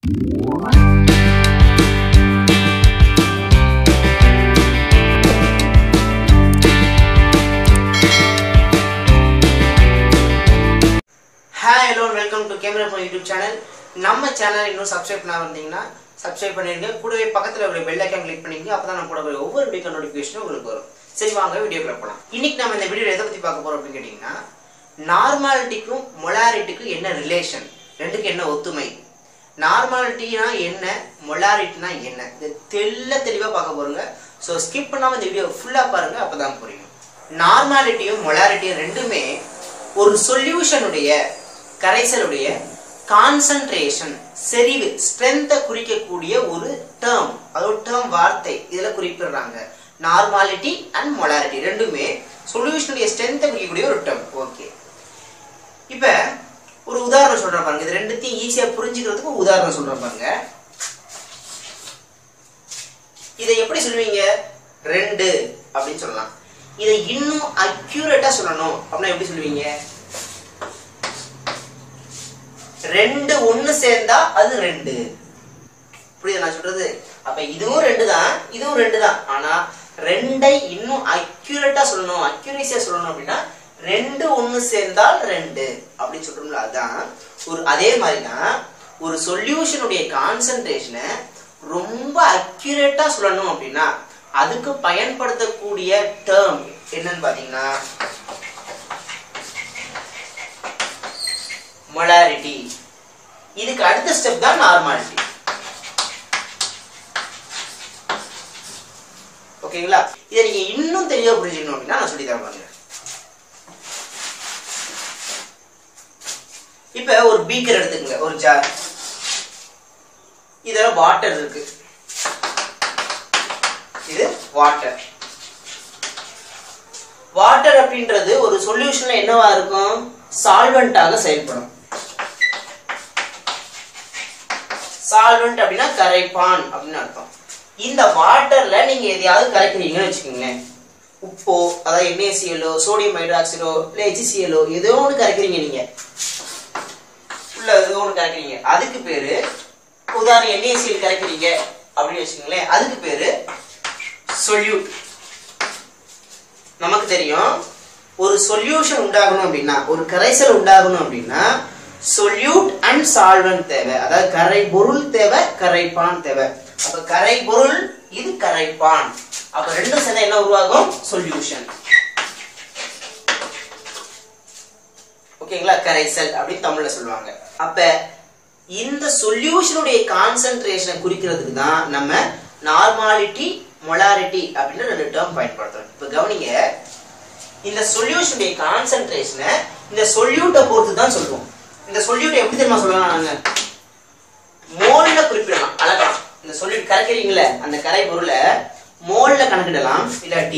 Hi hello welcome to camera phone YouTube channel நம்ம சேனல் இன்னும் சப்ஸ்கிரைப் பண்ணாம இருந்தீங்கன்னா சப்ஸ்கிரைப் பண்ணிருங்க கூடவே பக்கத்தில் ஒரு பெல் ஐக்கான் கிளிக் பண்ணிங்க அப்போ தான் நான் கூட வர ஒவ்வொரு வீடியோ நோட்டிஃபிகேஷனும் உங்களுக்கு வரும் சரி வாங்க வீடியோக்குள்ள போகலாம் இன்னைக்கு நம்ம இந்த வீடியோ எதை பற்றி பார்க்க போறோம் அப்படின்னு கேட்டிங்கன்னா நார்மாலிட்டிக்கும் மொலாரிட்டிக்கும் என்ன ரிலேஷன் ரெண்டுக்கும் என்ன ஒத்துமை நார்மாலிட்டினா என்ன மொலாரிட்டினா என்ன இது தெல்ல தெளிவாக பார்க்க போறோங்க ஸோ ஸ்கிப் பண்ணாமல் இந்த வீடியோ ஃபுல்லாக பாருங்க அப்போ தான் புரியும் நார்மாலிட்டியும் மொலாரிட்டியும் ரெண்டுமே ஒரு சொல்யூஷனுடைய கரைசலுடைய கான்சன்ட்ரேஷன் செறிவு ஸ்ட்ரென்த்தை குறிக்கக்கூடிய ஒரு டேர்ம் அதாவது டேர்ம் வார்த்தை இதுல குறிப்பிடுறாங்க நார்மாலிட்டி அண்ட் மொலாரிட்டி ரெண்டுமே சொல்யூஷனுடைய ஸ்ட்ரென்த்தை குறிக்கக்கூடிய ஒரு டேர்ம் ஓகே இப்ப ஒரு உதாரணம் சொல்றேன் பாருங்க இது ரெண்டுத்தையும் ஈஸியா புரிஞ்சுக்கிறதுக்கு ஒரு உதாரணம் சொல்றேன் பாருங்க இதை எப்படி சொல்லுவீங்க ரெண்டு அப்படின்னு சொல்லலாம் இதை இன்னும் அக்யூரேட்டா சொல்லணும் அப்படின்னா எப்படி சொல்லுவீங்க ரெண்டு ஒண்ணு சேர்ந்தா அது ரெண்டு புரியுதா நான் சொல்றது அப்ப இதுவும் ரெண்டு தான் இதுவும் ரெண்டு தான் ஆனா ரெண்டை இன்னும் அக்யூரேட்டா சொல்லணும் அக்யூரேசியா சொல்லணும் அப்படின்னா ரெண்டு ஒண்ணு சேர்ந்தால் ரெண்டு அப்படின்னு சொல்றோம்ல அதான் ஒரு அதே மாதிரி தான் ஒரு சொல்யூஷனுடைய கான்சன்ட்ரேஷனை ரொம்ப அக்யூரேட்டா சொல்லணும் அப்படின்னா அதுக்கு பயன்படுத்தக்கூடிய டேர்ம் என்னன்னு பாத்தீங்கன்னா மொலாரிட்டி இதுக்கு அடுத்த ஸ்டெப் தான் நார்மாலிட்டி ஓகேங்களா இதை நீங்க இன்னும் தெளிவா புரிஞ்சுக்கணும் அப்படின்னா நான் சொல்லி தரேன் பாருங்க இப்ப ஒரு பீக்கர் எடுத்துக்கங்க ஒரு ஜார் இதுல வாட்டர் இருக்கு இது வாட்டர் வாட்டர் அப்படின்றது ஒரு சொல்யூஷன்ல என்னவா இருக்கும் சால்வெண்டாக செயல்படும் சால்வெண்ட் அப்படின்னா கரைப்பான் அப்படின்னு அர்த்தம் இந்த வாட்டர்ல நீங்க எதையாவது கரைக்கிறீங்கன்னு வச்சுக்கோங்க உப்போ அதாவது என்ஏசிஎலோ சோடியம் ஹைட்ராக்சைடோ இல்ல ஹெச்சிசிஎலோ ஏதோ ஒன்று கரைக்கிறீங்க நீங்க உள்ள ஏதோ ஒன்று கரைக்கிறீங்க அதுக்கு பேரு உதாரணம் என்ஏசிஎல் கரைக்கிறீங்க அப்படின்னு வச்சுக்கோங்களேன் அதுக்கு பேரு சொல்யூட் நமக்கு தெரியும் ஒரு சொல்யூஷன் உண்டாகணும் அப்படின்னா ஒரு கரைசல் உண்டாகணும் அப்படின்னா சொல்யூட் அண்ட் சால்வெண்ட் தேவை அதாவது கரை பொருள் தேவை கரைப்பான் தேவை அப்ப கரை பொருள் இது கரைப்பான் அப்ப ரெண்டும் சேர்ந்தா என்ன உருவாகும் சொல்யூஷன் ஓகேங்களா கரைசல் அப்படின்னு தமிழ்ல சொல்லுவாங்க அப்ப இந்த சொல்யூஷனுடைய கான்சென்ட்ரேஷனை குறிக்கிறதுக்கு தான் நம்ம நார்மாலிட்டி மொலாரிட்டி அப்படின்னு ரெண்டு டேர்ம் பயன்படுத்துறோம் இப்ப கவனிங்க இந்த சொல்யூஷனுடைய கான்சென்ட்ரேஷனை இந்த சொல்யூட்டை பொறுத்து தான் சொல்லுவோம் இந்த சொல்யூட்டை எப்படி தெரியுமா சொல்லலாம் நாங்க மோல்ல குறிப்பிடலாம் அளக்கலாம் இந்த சொல்யூட் கரைக்கிறீங்களே அந்த கரை பொருளை மோல்ல கணக்கிடலாம் இல்லாட்டி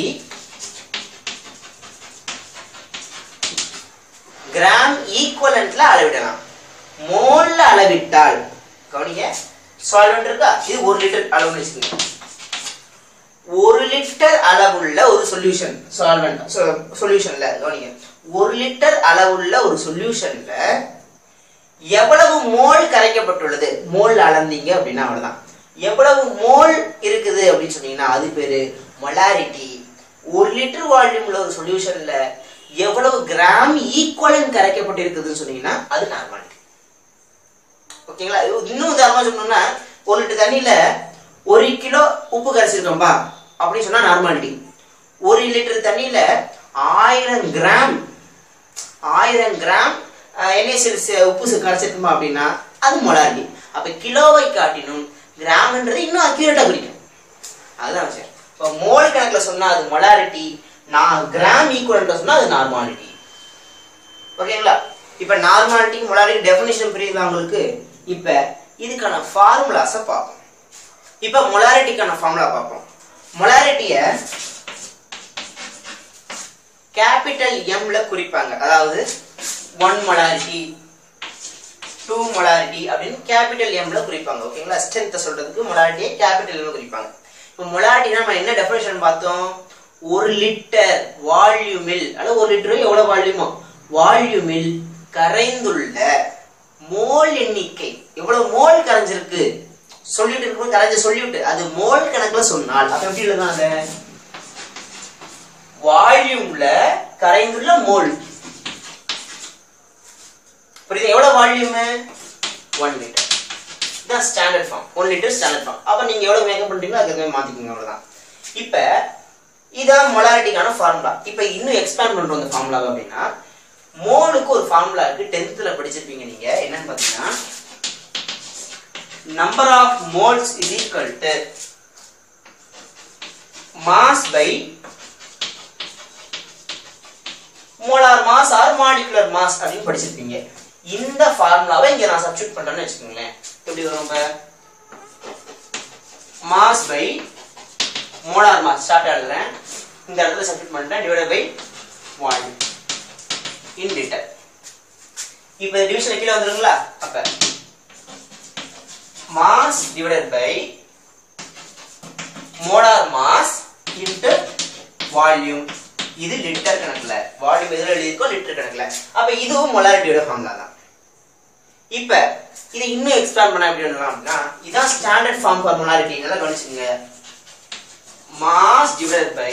கிராம் ஈக்குவலன்ட்ல அளவிடலாம் மோல்ல அளவிட்டால் கவனிங்க சால்வெண்ட் இருக்கா இது ஒரு லிட்டர் அளவுன்னு வச்சுக்கோங்க ஒரு லிட்டர் அளவுள்ள ஒரு சொல்யூஷன் சால்வெண்ட் சொல்யூஷன்ல கவனிங்க ஒரு லிட்டர் அளவுள்ள ஒரு சொல்யூஷன்ல எவ்வளவு மோல் கரைக்கப்பட்டுள்ளது மோல் அளந்தீங்க அப்படின்னா அவ்வளவுதான் எவ்வளவு மோல் இருக்குது அப்படின்னு சொன்னீங்கன்னா அது பேரு மொலாரிட்டி ஒரு லிட்டர் வால்யூம்ல ஒரு சொல்யூஷன்ல எவ்வளவு கிராம் ஈக்குவலன் கரைக்கப்பட்டு இருக்குதுன்னு சொன்னீங்கன்னா அது நார்மாலிட்டி ஓகேங்களா இன்னும் உதாரணமா சொன்னோம்னா ஒரு லிட்டர் தண்ணியில ஒரு கிலோ உப்பு கரைச்சிருக்கோம்பா அப்படின்னு சொன்னா நார்மாலிட்டி ஒரு லிட்டர் தண்ணியில ஆயிரம் கிராம் ஆயிரம் கிராம் என்ஏசிஎல் உப்பு கரைச்சிருக்குமா அப்படின்னா அது மொலாரிட்டி அப்ப கிலோவை காட்டினும் கிராம்ன்றது இன்னும் அக்யூரேட்டா குறிக்கும் அதுதான் விஷயம் இப்போ மோல் கணக்குல சொன்னா அது மொலாரிட்டி நான் கிராம் ஈக்குவலன்ட்ல சொன்னா அது நார்மாலிட்டி ஓகேங்களா இப்ப நார்மாலிட்டி மொலாரிட்டி டெஃபினிஷன் புரியுதா உங்களுக்கு இப்ப இதுக்கான ஃபார்முலாஸை பார்ப்போம் இப்ப மொலாரிட்டிக்கான ஃபார்முலா பார்ப்போம் மொலாரிட்டிய கேபிட்டல் எம்ல குறிப்பாங்க அதாவது ஒன் மொலாரிட்டி டூ மொலாரிட்டி அப்படின்னு கேபிட்டல் எம்ல குறிப்பாங்க ஓகேங்களா ஸ்ட்ரென்த்தை சொல்றதுக்கு மொலாரிட்டியை கேபிட்டல் எம்ல குறிப்பாங்க இப்போ மொலாரிட்டினா நம்ம என்ன டெஃபினேஷன் பார்த்தோம் ஒரு லிட்டர் வால்யூமில் அல்லது ஒரு லிட்டர் எவ்வளவு வால்யூமோ வால்யூமில் கரைந்துள்ள மோல் எண்ணிக்கை எவ்வளவு மோல் கரைஞ்சிருக்கு சொல்லிட்டு இருக்கும்போது கரைஞ்ச சொல்லிவிட்டு அது மோல் கணக்குல சொன்னால் அப்ப எப்படி எழுதலாம் அதை வால்யூம்ல கரைந்துள்ள மோல் புரியுது எவ்வளவு வால்யூம் ஒன் லிட்டர் இதுதான் standard form one litre standard form அப்ப நீங்க எவ்வளவு மேக்கப் பண்றீங்களோ அதுக்கு மாத்திக்கோங்க அவ்வளவுதான் இப்ப இதான் மொலாரிட்டிக்கான ஃபார்முலா இப்ப இன்னும் எக்ஸ்பேண்ட் பண்றோம் இந்த ஃபார்முலாவை அப்படின்னா மோலுக்கு ஒரு ஃபார்முலா இருக்கு டென்த்ல படிச்சிருப்பீங்க நீங்க என்னன்னு பாத்தீங்கன்னா number of moles is equal to mass by molar mass or molecular mass அப்படின்னு படிச்சிருப்பீங்க இந்த ஃபார்முலாவை இங்க நான் சப்ஸ்டிட் பண்றேன்னு வச்சுக்கோங்களேன் எப்படி வரும் இப்ப mass by molar mass start எழுதுறேன் இந்த இடத்துல சப்ஸ்டிட் பண்ணிட்டேன் divide by volume in litre இப்போ டிவிஷன் கீழே வந்துருங்களா அப்ப mass divided by molar mass into volume இது லிட்டர் கணக்குல வால்யூம் எதுல எழுதியிருக்கோ லிட்டர் கணக்குல அப்ப இதுவும் மொலாரிட்டியோட ஃபார்முலா தான் இப்ப இதை இன்னும் எக்ஸ்பேண்ட் பண்ண எப்படி எழுதலாம் அப்படின்னா இதான் ஸ்டாண்டர்ட் ஃபார்ம் ஃபார் மொலாரிட்டி நல்லா கவனிச்சுங்க mass divided by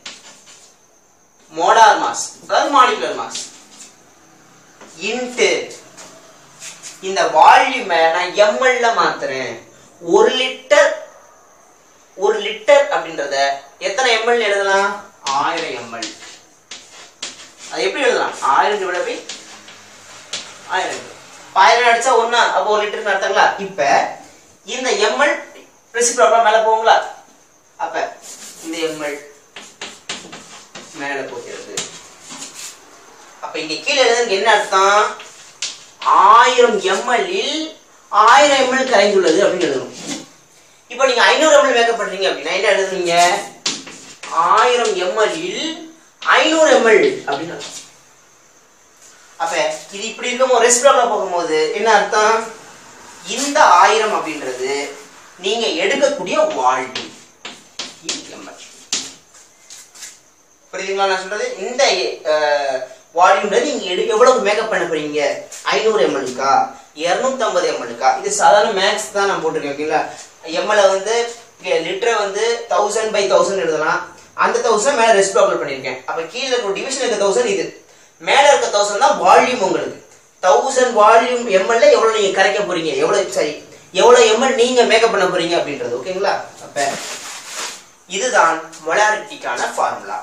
molar mass அதாவது மாலிகுலர் மாஸ் இன்ட்டு இந்த வால்யூமை நான் எம்எல்ல மாத்துறேன் ஒரு லிட்டர் ஒரு லிட்டர் அப்படின்றத எத்தனை எம்எல் எழுதலாம் ஆயிரம் எம்எல் அது எப்படி எழுதலாம் ஆயிரம் டிவைட் பை ஆயிரம் இப்ப ஆயிரம் அடிச்சா ஒண்ணா அப்போ ஒரு லிட்டர் அர்த்தங்களா இப்ப இந்த எம்எல் ரெசிப்ரோக்கா மேல போகுங்களா அப்ப இந்த எம்எல் மேல போகிறது அப்ப இங்க கீழே எழுதுறதுக்கு என்ன அர்த்தம் ஆயிரம் எம்எல்லில் ஆயிரம் எம்எல் கரைந்துள்ளது அப்படின்னு எழுதணும் இப்போ நீங்க ஐநூறு எம்எல் மேக்கப் பண்றீங்க அப்படின்னா என்ன எழுதுறீங்க ஆயிரம் எம்எல்லில் ஐநூறு எம்எல் அப்படின்னு அர்த்தம். அப்ப இது இப்படி இருக்கும் ரெஸ்பிரால போகும்போது என்ன அர்த்தம் இந்த ஆயிரம் அப்படின்றது நீங்க எடுக்கக்கூடிய வால்யூம் எம்எல் புரியுதுங்களா நான் சொல்றது இந்த வால்யூம்ல நீங்க எடு எவ்வளவு மேக்கப் பண்ண போறீங்க ஐநூறு எம்எல்க்கா இரநூத்தம்பது எம்எல்க்கா இது சாதாரண மேக்ஸ் தான் நான் போட்டிருக்கேன் ஓகேங்களா எம்எல்ல வந்து லிட்டரை வந்து தௌசண்ட் பை தௌசண்ட் எழுதலாம் அந்த தௌசண்ட் மேல ரெஸ்பிராபிள் பண்ணியிருக்கேன் அப்ப கீழே இருக்க டிவிஷன் இருக்க தௌசண்ட் இது மேல இருக்க தௌசண்ட் தான் வால்யூம் உங்களுக்கு தௌசண்ட் வால்யூம் எம்எல்ல எவ்வளவு நீங்க கரைக்க போறீங்க எவ்வளவு சரி எவ்வளவு எம்எல் நீங்க மேக்கப் பண்ண போறீங்க அப்படின்றது ஓகேங்களா அப்ப இதுதான் மொலாரிட்டிக்கான ஃபார்முலா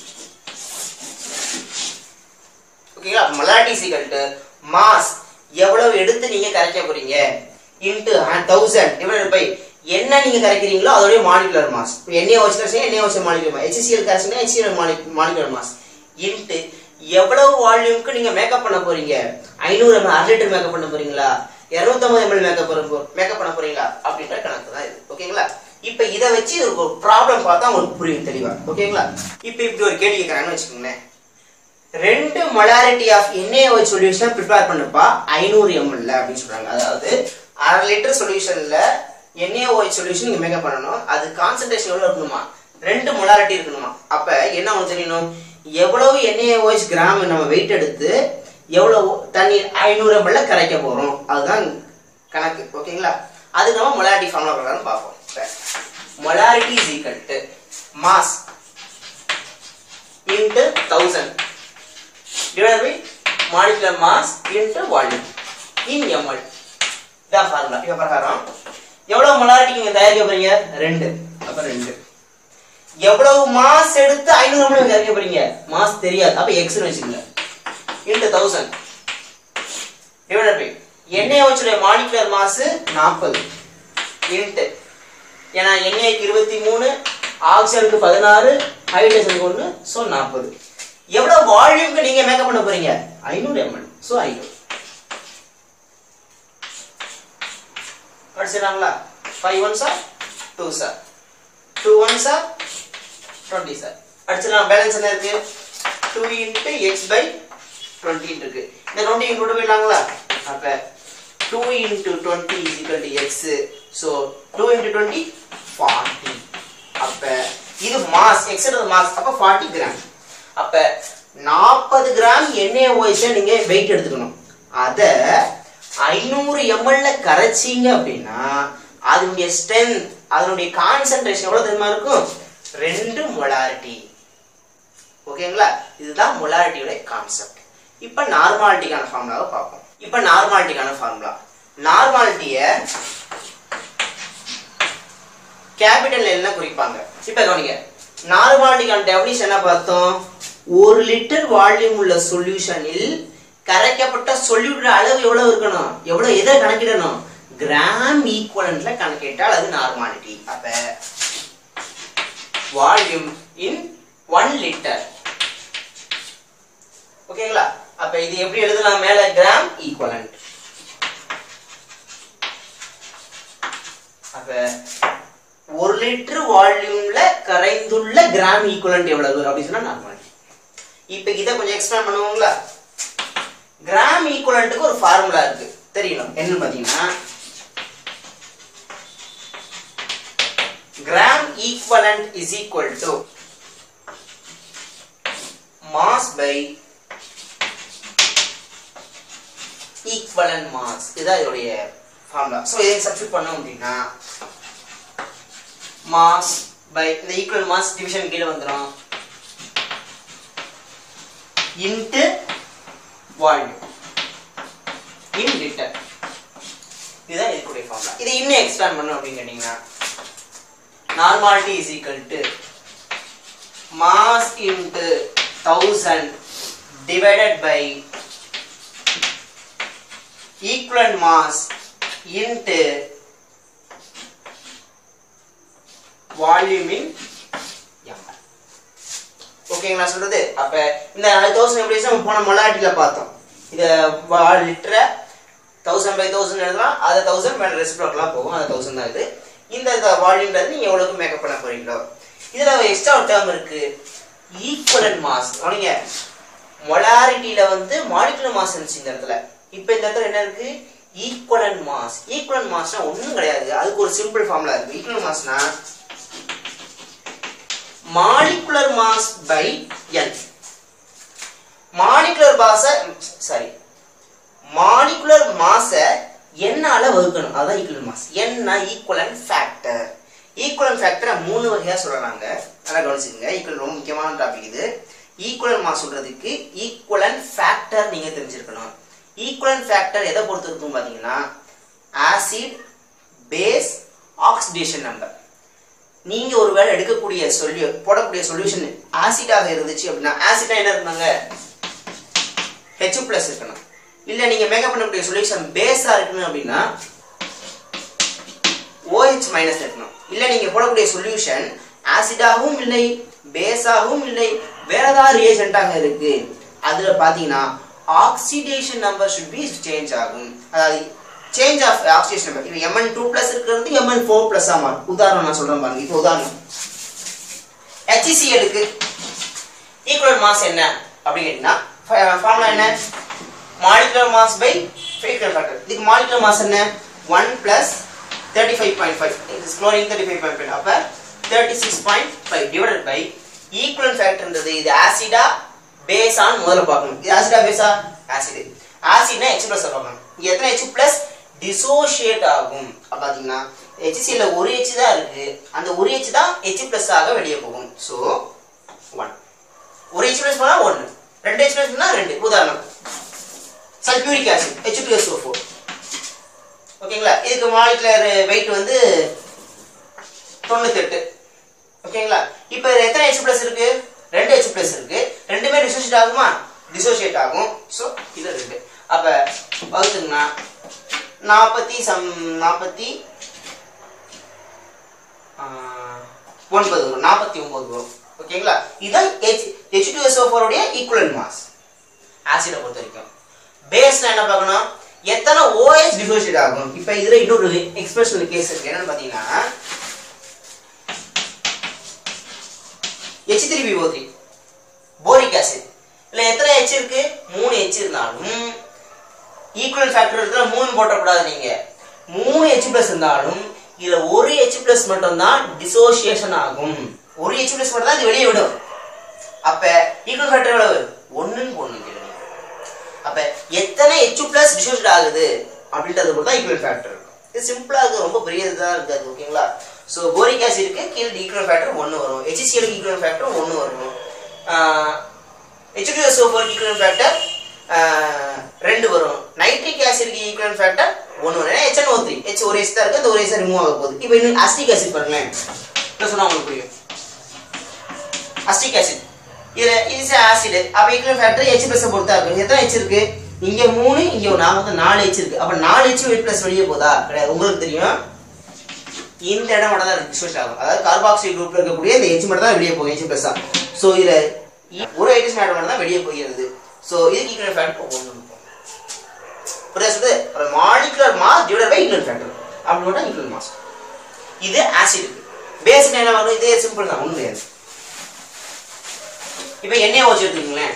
ஓகேங்களா மொலாரிட்டி சீக்கல் டு மாஸ் எவ்வளவு எடுத்து நீங்க கரைக்க போறீங்க இன்ட்டு தௌசண்ட் டிவைட் பை என்ன நீங்க கரைக்கிறீங்களோ அதோடைய மாலிகுலர் மாஸ் இப்போ எண்ணெயை வச்சு கரைச்சிங்க எண்ணெயை வச்சு மாலிகுலர் மாஸ் ஹெச்சிசிஎல் கரைச்சிங்கன்னா ஹெச்சிஎல் மாலிகுலர் மாஸ் இன்ட்டு எவ்வளவு வால்யூம்க்கு நீங்க மேக்கப் பண்ண போறீங்க ஐநூறு எம்எல் அரை லிட்டர் மேக்கப் பண்ண போறீங்களா இருநூத்தம்பது எம்எல் மேக்கப் பண்ண மேக்கப் பண்ண போறீங்களா அப்படின்ற கணக்கு தான் இது ஓகேங்களா இப்ப இதை வச்சு ஒரு ப்ராப்ளம் பார்த்தா உங்களுக்கு புரியும் தெளிவா ஓகேங்களா இப்ப இப்படி ஒரு கேள்வி கேட்கறாங்கன்னு வச்சுக்கோங்களேன் ரெண்டு molarity of NaOH solution prepare பண்ணுப்பா ஐநூறு எம்எல்ல அப்படின்னு சொல்றாங்க அதாவது அரை லிட்டர் சொல்யூஷன்ல என்ஏஓஹெச் சொல்யூஷன் நீங்க மேக்கப் பண்ணணும் அது கான்சன்ட்ரேஷன் எவ்வளவு இருக்கணுமா ரெண்டு மொலாரிட்டி இருக்கணுமா அப்ப என்ன உங்களுக்கு தெரியணும் எவ்வளவு என்ஏஓஹெச் கிராம் நம்ம வெயிட் எடுத்து எவ்வளவு தண்ணீர் ஐநூறு எம்எல்ல கரைக்க போறோம் அதுதான் கணக்கு ஓகேங்களா அதுக்கு நம்ம மொலாரிட்டி ஃபார்முலா பிரகாரம் பார்ப்போம் molarity is equal to mass into thousand divided by molecular mass into volume in ml இதான் ஃபார்முலா இப்ப பிரகாரம் எவ்வளவு மொலாரிட்டி நீங்க தயாரிக்க போறீங்க ரெண்டு அப்ப ரெண்டு எவ்வளவு மாஸ் எடுத்து ஐநூறு ml தயாரிக்க போறீங்க மாஸ் தெரியாது அப்ப எக்ஸ் வச்சுக்கோங்க இன்ட்டு தௌசண்ட் டிவைடட் பை எண்ணெய் வச்சுடைய மாலிகுலர் மாஸ் நாற்பது இன்ட்டு ஏன்னா எண்ணெய்க்கு இருபத்தி மூணு ஆக்சிஜனுக்கு பதினாறு ஹைட்ரஜனுக்கு ஒன்று ஸோ நாற்பது எவ்வளவு வால்யூம்க்கு நீங்க மேக்கப் பண்ண போறீங்க ஐநூறு எம்எல் ஸோ ஐநூறு படிச்சிடலாங்களா five one sir two sir two one sir twenty sir அடிச்சிடலாம் பேலன்ஸ் என்ன இருக்கு two into X by twenty இருக்கு இந்த டுவெண்ட்டி இன்ட்டு போயிடலாங்களா அப்ப two into twenty is equal to X so two into twenty forty அப்ப இது மாஸ் எக்ஸ்ன்றது மாஸ் அப்ப ஃபார்ட்டி கிராம் அப்ப நாற்பது கிராம் எண்ணெய் ஓய்ஸை நீங்க வெயிட் எடுத்துக்கணும் அத ஐநூறு எம்எல்ல கரைச்சிங்க அப்படின்னா அதனுடைய ஸ்ட்ரென்த் அதனுடைய கான்சென்ட்ரேஷன் எவ்வளவு தெரியுமா இருக்கும் ரெண்டு மொலாரிட்டி ஓகேங்களா இதுதான் மொலாரிட்டியோட கான்செப்ட் இப்போ நார்மாலிட்டிக்கான ஃபார்முலாவை பார்ப்போம் இப்போ நார்மாலிட்டிக்கான ஃபார்முலா நார்மாலிட்டியை கேபிட்டல் என்ன குறிப்பாங்க இப்போ கவனிங்க நார்மாலிட்டிக்கான டெபினிஷன் என்ன பார்த்தோம் ஒரு லிட்டர் வால்யூம் உள்ள சொல்யூஷனில் கரைக்கப்பட்ட சொல்யூட் அளவு எவ்வளவு இருக்கணும் எவ்வளவு எதை கணக்கிடணும் கிராம் ஈக்குவலன்ட்ல கணக்கிட்டால் அது நார்மாலிட்டி அப்ப வால்யூம் இன் ஒன் லிட்டர் ஓகேங்களா அப்ப இது எப்படி எழுதலாம் மேல கிராம் ஈக்குவலன்ட் அப்ப ஒரு லிட்டர் வால்யூம்ல கரைந்துள்ள கிராம் ஈக்குவலன்ட் எவ்வளவு அப்படி சொன்னா நார்மாலிட்டி இப்ப இதை கொஞ்சம் எக்ஸ்பிளைன் பண்ணுவோங்களா கிராம் ஈக்குவலன்ட்டுக்கு ஒரு ஃபார்முலா இருக்கு தெரியணும் என்னன்னு பாத்தீங்கன்னா gram equivalent is equal to mass by equivalent mass இதுதான் இதோடைய ஃபார்முலா ஸோ இதை சப்ஸ்டியூட் பண்ணோம் அப்படின்னா மாஸ் பை இந்த ஈக்குவல் மாஸ் டிவிஷன் கீழே வந்துடும் இன்ட்டு வால்யூம் இன் லிட்டர் இதுதான் இதுக்குடைய ஃபார்முலா இதை இன்னும் எக்ஸ்பேண்ட் பண்ணோம் அப்படின்னு கேட்டிங்கன்னா normality is equal to mass into thousand divided by equivalent mass into volume in ML ஓகேங்களா சொல்றது அப்ப இந்த தௌசண்ட் எப்படி நம்ம போன மொலாட்டில பார்த்தோம் இத லிட்டரை தௌசண்ட் பை தௌசண்ட் எழுதலாம் அதை தௌசண்ட் மேல ரெசிப்ரோக்கெல்லாம் போகும் அது தௌசண்ட் தான் இது இந்த வால்யூம்ன்றது நீங்க எவ்வளவுக்கு மேக்கப் பண்ண போறீங்களோ இதுல எக்ஸ்ட்ரா ஒரு டேர்ம் இருக்கு ஈக்குவலன்ட் மாஸ் கவனிங்க மொலாரிட்டியில வந்து மாலிகுலர் மாஸ் இருந்துச்சு இந்த இடத்துல இப்போ இந்த இடத்துல என்ன இருக்கு ஈக்குவலன்ட் மாஸ் ஈக்குவலன்ட் மாஸ்னா ஒண்ணும் கிடையாது அதுக்கு ஒரு சிம்பிள் ஃபார்முலா இருக்கு ஈக்குவலன்ட் மாஸ்னா molecular mass by N molecular மாஸ சாரி மாலிகுலர் மாஸ என்னால வகுக்கணும் அதான் ஈக்குவலன்ட் மாஸ் என்ன ஈக்குவலன்ட் ஃபேக்டர் ஈக்குவலன்ட் ஃபேக்டரை மூணு வகையா சொல்றாங்க நல்லா கவனிச்சுக்கோங்க ஈக்குவல் ரொம்ப முக்கியமான டாபிக் இது ஈக்குவலன்ட் மாஸ் சொல்றதுக்கு ஈக்குவலன்ட் ஃபேக்டர் நீங்க தெரிஞ்சிருக்கணும் ஈக்குவலன்ட் ஃபேக்டர் எதை பொறுத்து இருக்கும் பாத்தீங்கன்னா ஆசிட் பேஸ் ஆக்சிடேஷன் நம்பர் நீங்க ஒருவேளை எடுக்கக்கூடிய சொல்லி போடக்கூடிய சொல்யூஷன் ஆசிடாக இருந்துச்சு அப்படின்னா ஆசிடா என்ன இருந்தாங்க ஹெச் பிளஸ் இருக்கணும் இல்ல நீங்க மேக்கப் பண்ணக்கூடிய சொல்யூஷன் பேஸா இருக்கணும் அப்படின்னா OH மைனஸ் இருக்கணும் இல்ல நீங்க போடக்கூடிய சொல்யூஷன் ஆசிடாகவும் இல்லை பேஸாகவும் இல்லை வேற ஏதாவது ரியேஜென்ட்டாக இருக்கு அதுல பாத்தீங்கன்னா oxidation number should be change ஆகும் அதாவது சேஞ்ச் ஆஃப் ஆக்சிடேஷன் நம்பர் இப்போ எம்என் டூ பிளஸ் இருக்கிறது எம்என் ஃபோர் பிளஸ் மாறும் உதாரணம் நான் சொல்றேன் பாருங்க இப்போ உதாரணம் HCl-க்கு ஈக்குவல் மாஸ் என்ன அப்படின்னு கேட்டீங்கன்னா ஃபார்முலா என்ன மாலிகுலர் மாஸ் பை ஃபேக்கல் ஃபேக்டர் இதுக்கு மாலிகுலர் மாஸ் என்ன one plus thirty five point five is chlorine thirty five point five அப்போ thirty six point five divided by equal ஃபேக்டர்ன்றது இது ஆசிடா பேஸான்னு முதல்ல பார்க்கணும் இது ஆசிடா பேஸா ஆசிட் ஆசிட்னா ஹெச் பிளஸ் பார்க்கணும் இங்க எத்தனை ஹெச் பிளஸ் டிசோஷியேட் ஆகும் அப்ப பாத்தீங்கன்னா HCl ஒரு ஹெச் தான் இருக்கு அந்த ஒரு ஹெச் தான் ஹெச் பிளஸ் ஆக வெளியே போகும் ஸோ ஒன் ஒரு ஹெச் பிளஸ் போனா ஒன்று ரெண்டு ஹெச் பிளஸ் போனா ரெண்டு உதாரணம் sulphuric acid H two S O four ஓகேங்களா இதுக்கு மாலிகுலர் வெயிட் வந்து தொண்ணூத்தெட்டு ஓகேங்களா இப்போ எத்தனை ஹெச் பிளஸ் இருக்கு ரெண்டு ஹெச் பிளஸ் இருக்கு ரெண்டுமே டிசோசியேட் ஆகுமா டிசோசியேட் ஆகும் ஸோ இது ரெண்டு அப்ப வகுத்துங்கன்னா நாற்பத்தி சம் நாற்பத்தி ஒன்பது வரும் நாற்பத்தி ஒன்பது வரும் ஓகேங்களா இதுதான் H H two S O ஃபோருடைய ஈக்குவலன் மாஸ் ஆசிடை பொறுத்த வரைக்கும் பேஸ்னா என்ன பார்க்கணும் எத்தனை OH டிசோசியேட் ஆகும் இப்போ இதுல இன்னொரு எக்ஸ்பிரஷனல் கேஸ் இருக்கு என்னன்னு பார்த்தீங்கன்னா H three PO three boric acid இல்லை எத்தனை ஹெச் இருக்கு மூணு ஹெச் இருந்தாலும் ஈக்குவல் ஃபேக்டர் இருக்கிற மூணு போட்டக்கூடாது நீங்க மூணு ஹெச் பிளஸ் இருந்தாலும் இதுல ஒரு ஹெச் பிளஸ் மட்டும் தான் டிசோசியேஷன் ஆகும் ஒரு ஹெச் பிளஸ் மட்டும் தான் இது வெளியே விடும் அப்ப ஈக்குவல் ஃபேக்டர் எவ்வளவு ஒண்ணுன்னு போடணும் கேளுங்க அப்ப எத்தனை ஹெச் பிளஸ் டிசோசியேட் ஆகுது அப்படின்றது கூட தான் ஈக்குவல் ஃபேக்டர் இருக்கும் இது சிம்பிளா இருக்கு ரொம்ப பெரிய இதாக இருக்காது ஓகேங்களா ஸோ போரிக் ஆசிடுக்கு கீழே ஈக்குவல் ஃபேக்டர் ஒன்று வரும் ஹெச்சிசிஎலுக்கு ஈக்குவல் ஃபேக்டர் ஒன்று வரும் ஹெச்டிஎஸ் சோஃபருக்கு ஈக்குவல் ஃபேக்டர் ரெண்டு வரும் நைட்ரிக் ஆசிடுக்கு ஈக்குவல் ஃபேக்டர் ஒன்று வரும் ஏன்னா ஹெச்என் ஓ த்ரீ ஹெச் ஒரு ஹெச் தான் இருக்கு அந்த ஒரு ஹெச் ரிமூவ் ஆக போகுது இப்போ இன்னும் அஸ்டிக் ஆசிட் பாருங்களேன் என்ன சொன்னா உங்களுக்கு புரியும் அஸ்டிக் ஆசிட் இதுல இது ஆசிட் அப்ப ஈக்குவல் ஃபேக்டர் ஹெச் பிளஸ் பொறுத்தா இருக்கு எத்தனை ஹெச் இருக்கு இங்க மூணு இங்க ஒரு நாம நாலு ஹெச் இருக்கு அப்ப நாலு ஹெச் வெயிட் பிளஸ் வெளியே போதா கிடையாது உங்களுக்கு தெரியும் இந்த இடம் மட்டும் தான் டிஸ்கஸ் ஆகும் அதாவது கார்பாக்சைல் குரூப்ல இருக்கக்கூடிய இந்த ஹெச் மட்டும் தான் வெளியே போகும் ஹெச் பிளஸ் ஸோ இதுல இ- ஒரு ஹைட்ரஜன் ஆட்டம் மட்டும் தான் வெளியே போகிறது ஸோ இதுக்கு ஈக்குவல் ஃபேக்டர் ஒன்று புரியுது molecular mass divide by equal factor அப்படி போட்டா ஈக்குவல் மாஸ் இது ஆசிட் பேஸ் என்ன வரும் இதே சிம்பிள் தான் ஒன்றும் கிடையாது இப்போ எண்ணெய் ஓச்சு எடுத்துக்கங்களேன்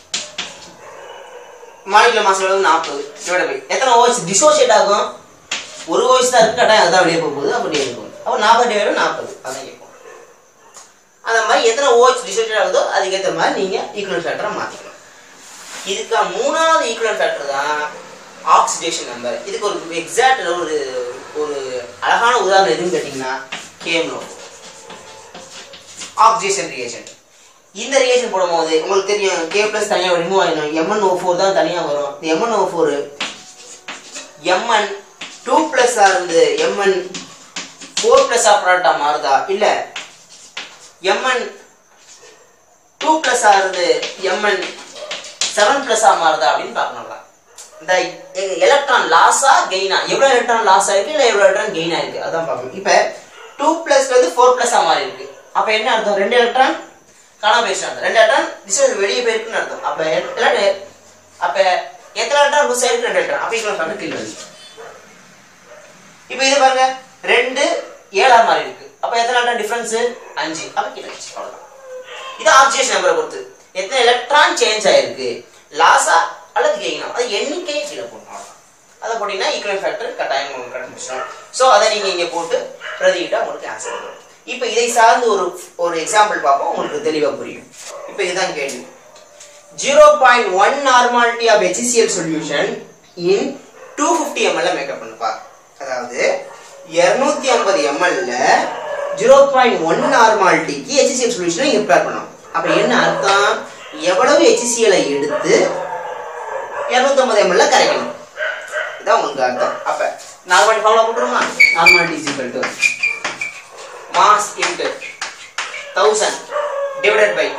மாலிகுலர் மாஸ் எவ்வளவு நாற்பது டிவைட் பை எத்தனை ஓச்சு டிசோசியேட் ஆகும் ஒரு ஓய்ஸ் தான் இருக்கு கட்டாயம் அதான் வெளியே போக போகுது அப்படியே இருக்கும் அப்போ நாற்பது டிவைட் நாற்பது அதான் கேட்கும் அந்த மாதிரி எத்தனை ஓச் டிசோசியேட் ஆகுதோ அதுக்கேற்ற மாதிரி நீங்கள் ஈக்குவல் ஃபேக்டரை மாற்றிக்கலாம் இதுக்கு மூணாவது ஈக்குவல் ஃபேக்டர் தான் ஆக்சிடேஷன் நம்பர் இதுக்கு ஒரு எக்ஸாக்ட் ஒரு ஒரு அழகான உதாரணம் எதுன்னு கேட்டிங்கன்னா கேம்னோ ஆக்சிடேஷன் ரியேஷன் இந்த ரியேஷன் போடும்போது உங்களுக்கு தெரியும் கே பிளஸ் தனியாக ரிமூவ் ஆகிடும் எம்என் ஓ ஃபோர் தான் தனியாக வரும் இந்த MN O four MN two plus இருந்து எம்என் ஃபோர் பிளஸ் ப்ராடக்டா மாறுதா இல்லை எம்என் டூ பிளஸ் இருந்து எம்என் செவன் பிளஸ்ஸா மாறுதா அப்படின்னு பார்க்கணும்ல இந்த எலக்ட்ரான் லாஸா கெயினா எவ்வளவு எலக்ட்ரான் லாஸ் ஆயிருக்கு இல்லை எவ்வளவு எலக்ட்ரான் கெயின் ஆயிருக்கு அதான் பார்க்கணும் இப்போ டூ பிளஸ்ல இருந்து ஃபோர் பிளஸ்ஸா மாறி இருக்கு அப்போ என்ன அர்த்தம் ரெண்டு எலக்ட்ரான் காணாம போயிடுச்சு அர்த்தம் ரெண்டு எலக்ட்ரான் டிஸ்டன்ஸ் வெளியே போயிருக்குன்னு அர்த்தம் அப்போ எலக்ட்ரான் அப்போ எத்தனை எலக்ட்ரான் லூஸ் ஆயிருக்கு ரெண்டு எலக்ட்ரான் அப்போ ஈக்குவல் ஃபேக்டர் கீழே வருது இப்போ இது பாருங்க ரெண்டு ஏழா மாறி இருக்கு அப்ப எத்தனை எலக்ட்ரான் டிஃபரன்ஸ் அஞ்சு அப்ப கீழே வச்சு அவ்வளவுதான் இது ஆக்சிஜன் நம்பரை பொறுத்து எத்தனை எலக்ட்ரான் சேஞ்ச் ஆயிருக்கு லாஸா அல்லது கெயினா அது எண்ணிக்கையை கீழே போடணும் அவ்வளவுதான் அதை போட்டீங்கன்னா ஈக்குவல் ஃபேக்டர் கட்டாயம் உங்களுக்கு கண்டுபிடிச்சிடும் ஸோ அதை நீங்க இங்க போட்டு பிரதியிட்டா உங்களுக்கு ஆன்சர் வரும் இப்போ இதை சார்ந்து ஒரு ஒரு எக்ஸாம்பிள் பார்ப்போம் உங்களுக்கு தெளிவா புரியும் இப்போ இதுதான் கேள்வி zero point one normality of HCl solution in two fifty எம்எல்ல மேக்கப் பண்ணுப்பா அதாவது இரநூத்தி ஐம்பது எம்எல்ல ஜீரோ பாயிண்ட் ஒன் நார்மாலிட்டிக்கு HCl சொல்யூஷனை இங்கே ப்ரிப்பேர் பண்ணணும் அப்போ என்ன அர்த்தம் எவ்வளவு HCl-ஐ எடுத்து இரநூத்தி ஐம்பது எம்எல்ல கரைக்கணும் இதான் உங்களுக்கு அர்த்தம் அப்ப நார்மாலிட்டி ஃபார்முலா போட்டுருமா normality is equal to mass into thousand divided by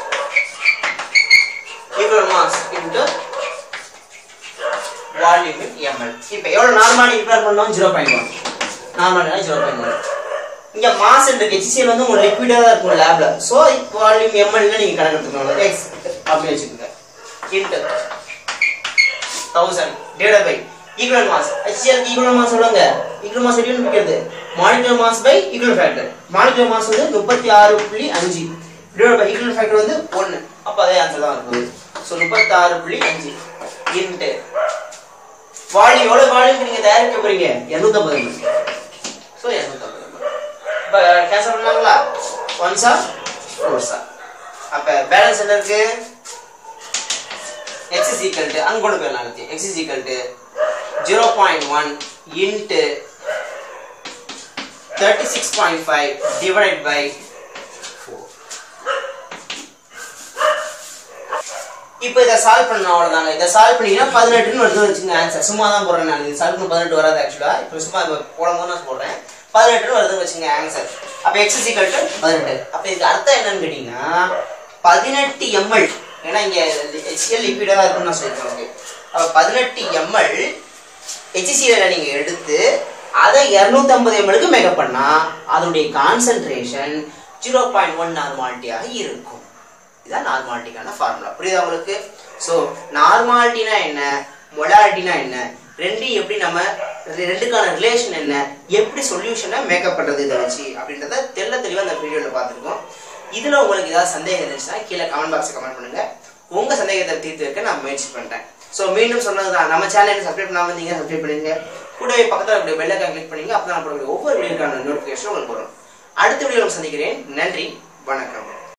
equal mass into volume in ml இப்போ எவ்வளவு நார்மாலிட்டி ப்ரிப்பேர் பண்ணோம் zero point one normality zero point one இங்க மாஸ் இருக்கு HCl வந்து உங்களுக்கு லிக்விடா தான் இருக்கும் லேப்ல சோ வால்யூம் ml நீங்க கணக்கு எடுத்துக்கணும் x அப்படி வச்சுக்கோங்க into thousand divide by equal mass HCl க்கு ஈக்குவல் மாஸ் சொல்லுங்க ஈக்குவல் மாஸ் எப்படி பிடிக்கிறது molecular mass by equal factor molecular mass வந்து முப்பத்தி ஆறு புள்ளி அஞ்சு டிவைட் பை ஈக்குவல் ஃபேக்டர் வந்து ஒன்று அப்போ அதே ஆன்சர் தான் இருக்கும் ஸோ முப்பத்தாறு புள்ளி அஞ்சு இன்ட்டு வால்யூம் எவ்வளோ வால்யூம் நீங்கள் தயாரிக்க போறீங்க இரநூத்தம்பது ஸோ இரநூத்தம்பது இப்போ கேன்சல் பண்ணலாங்களா ஒன் சார் ஃபோர் சார் அப்போ பேலன்ஸ் என்ன இருக்கு x is equal to அங்க கொண்டு போயிடலாம் அடுத்து x is equal to 0.1 into 36.5 divided by 4 இப்போ இதை சால்வ் பண்ணணும் அவ்வளோதாங்க இதை சால்வ் பண்ணீங்கன்னா பதினெட்டுன்னு வருது வச்சுங்க ஆன்சர் சும்மா தான் போடுறேன் நான் இது சால்வ் பண்ண பதினெட்டு வராது ஆக்சுவலாக இப்போ சும்மா இப்போ போடும்போது நான் போடுறேன் பதினெட்டுன்னு வருதுன்னு வச்சுங்க ஆன்சர் அப்போ எக்ஸ் இக்கல் டு பதினெட்டு அப்போ இதுக்கு அர்த்தம் என்னன்னு கேட்டிங்கன்னா பதினெட்டு எம்எல் ஏன்னா இங்கே ஹெச்எல் லிக்விடாக தான் இருக்குன்னு நான் சொல்லியிருக்கேன் ஓகே அப்போ பதினெட்டு எம்எல் ஹெச்சிசியில் நீங்கள் எடுத்து அதை இரநூத்தம்பது எம்எலுக்கு மேக்கப் பண்ணால் அதனுடைய கான்சன்ட்ரேஷன் ஜீரோ பாயிண்ட் ஒன் நார்மாலிட்டியாக இருக்கும் இதுதான் நார்மாலிட்டிக்கான ஃபார்முலா புரியுதா உங்களுக்கு ஸோ நார்மாலிட்டினா என்ன மொலாலிட்டினா என்ன ரெண்டு எப்படி நம்ம ரெ- ரெண்டுக்கான ரிலேஷன் என்ன எப்படி சொல்யூஷனை மேக்கப் பண்ணுறது இதை வச்சு அப்படின்றத தெள்ள தெளிவாக அந்த வீடியோவில் பார்த்துருக்கோம் இதில் உங்களுக்கு ஏதாவது சந்தேகம் இருந்துச்சுன்னா கீழே கமெண்ட் பாக்ஸில் கமெண்ட் பண்ணுங்கள் உங்கள் சந்தேகத்தை தீர்த்து வைக்க நான் முயற்சி பண்ணுறேன் ஸோ மீண்டும் சொன்னது தான் நம்ம சேனலுக்கு சப்ஸ்கிரைப் பண்ணாமல் இருந்தீங்க சப்ஸ்கிரைப் பண்ணிடுங்க கூடவே பக்கத்தில் இருக்கக்கூடிய பெல்லைக்கான் கிளிக் பண்ணீங்க அப்போ நான் போடக்கூடிய ஒவ்வொரு வீடியோக்கான நோட்டிஃபிகேஷன் உங்களுக்கு வரும் அடுத்த வீடியோவில் சந்திக்கிறேன் நன்றி வணக்கம்